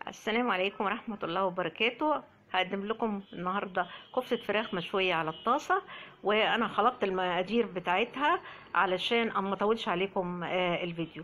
السلام عليكم ورحمة الله وبركاته هقدم لكم النهاردة كفتة فراخ مشوية على الطاسة وأنا خلطت المقادير بتاعتها علشان أما أطولش عليكم آه، الفيديو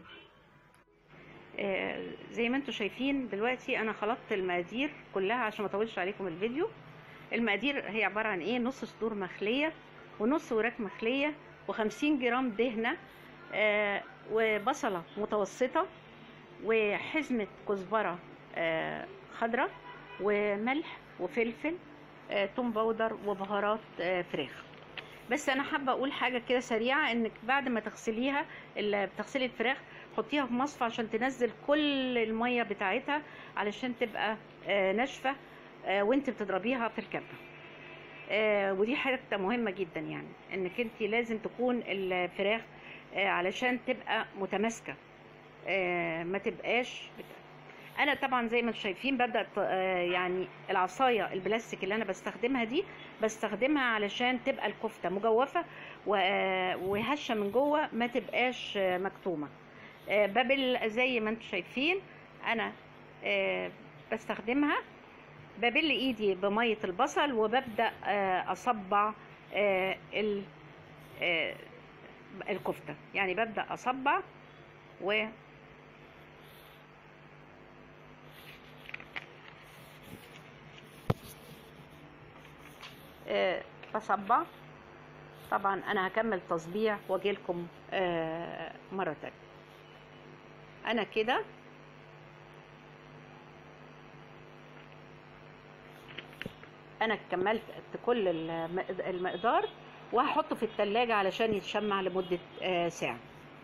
آه، زي ما انتم شايفين دلوقتي أنا خلطت المقادير كلها عشان ما أطولش عليكم الفيديو المقادير هي عبارة عن إيه نص صدور مخلية ونص وراك مخلية وخمسين جرام دهنة آه، وبصلة متوسطة وحزمة كزبرة آه، خضراء وملح وفلفل آه، توم باودر وبهارات آه، فراخ بس انا حابه اقول حاجه كده سريعه انك بعد ما تغسليها ال- بتغسلي الفراخ حطيها في مصفى عشان تنزل كل الميه بتاعتها علشان تبقى آه، ناشفه آه، وانت بتضربيها في الكبه آه، ودي حاجه مهمه جدا يعني انك انت لازم تكون الفراخ آه، علشان تبقى متماسكه آه، ما تبقاش بت... انا طبعا زي ما انتم شايفين ببدا ط- آه، يعني العصايه البلاستيك اللي انا بستخدمها دي بستخدمها علشان تبقى الكفته مجوفه و- آه، وهشه من جوه ما تبقاش آه، مكتومه آه، بابل زي ما انتم شايفين انا آه، بستخدمها ببل ايدي بميه البصل وببدا آه، اصبع آه، ال- آه، الكفته يعني ببدا اصبع و آه، بصبع طبعا انا هكمل تصبيع واجي لكم آه، مره تانية انا كده انا كملت كل المق- المقدار وهحطه في التلاجة علشان يتشمع لمدة آه، ساعة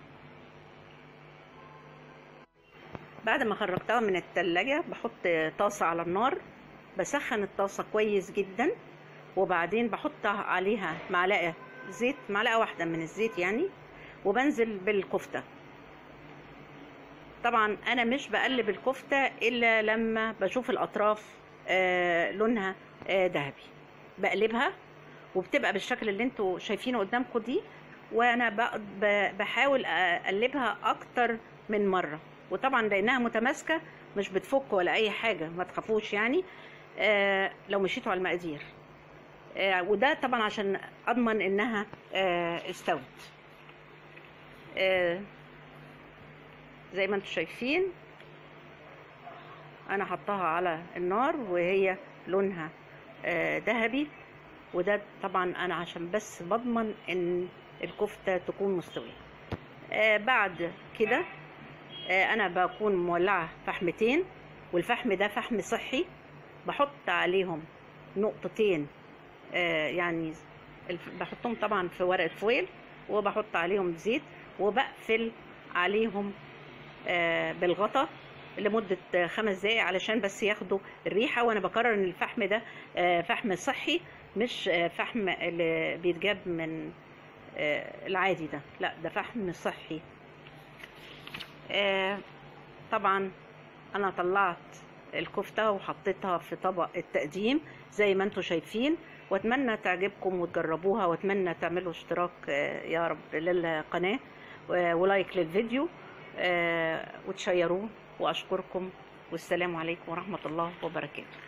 بعد ما خرجتها من التلاجة بحط طاسة على النار بسخن الطاسة كويس جدا وبعدين بحط عليها معلقة زيت معلقة واحدة من الزيت يعني وبنزل بالكفتة طبعا انا مش بقلب الكفتة الا لما بشوف الاطراف آه لونها آه ذهبي بقلبها وبتبقى بالشكل اللي انتوا شايفينه قدامكم دي وانا بق- ب- بحاول اقلبها اكتر من مرة وطبعا لانها متماسكة مش بتفك ولا اي حاجة ما تخافوش يعني آه لو مشيتوا على المقادير آه، وده طبعا عشان اضمن انها آه، استوت آه، زي ما انتم شايفين انا حطاها على النار وهي لونها آه، ذهبي وده طبعا انا عشان بس بضمن ان الكفته تكون مستويه آه، بعد كده آه، انا بكون مولعه فحمتين والفحم ده فحم صحي بحط عليهم نقطتين آه، يعني الف- بحطهم طبعا في ورقة فويل وبحط عليهم زيت وبقفل عليهم آه، بالغطا لمدة آه، خمس دقايق علشان بس ياخدوا الريحة وانا بكرر ان الفحم ده آه، فحم صحي مش آه، فحم اللي بيتجاب من آه، العادي ده لا ده فحم صحي آه، طبعا انا طلعت الكفتة وحطيتها في طبق التقديم زي ما انتم شايفين واتمنى تعجبكم وتجربوها واتمنى تعملوا اشتراك آه، يا رب للقناة و- ولايك للفيديو آه، وتشيروه واشكركم والسلام عليكم ورحمة الله وبركاته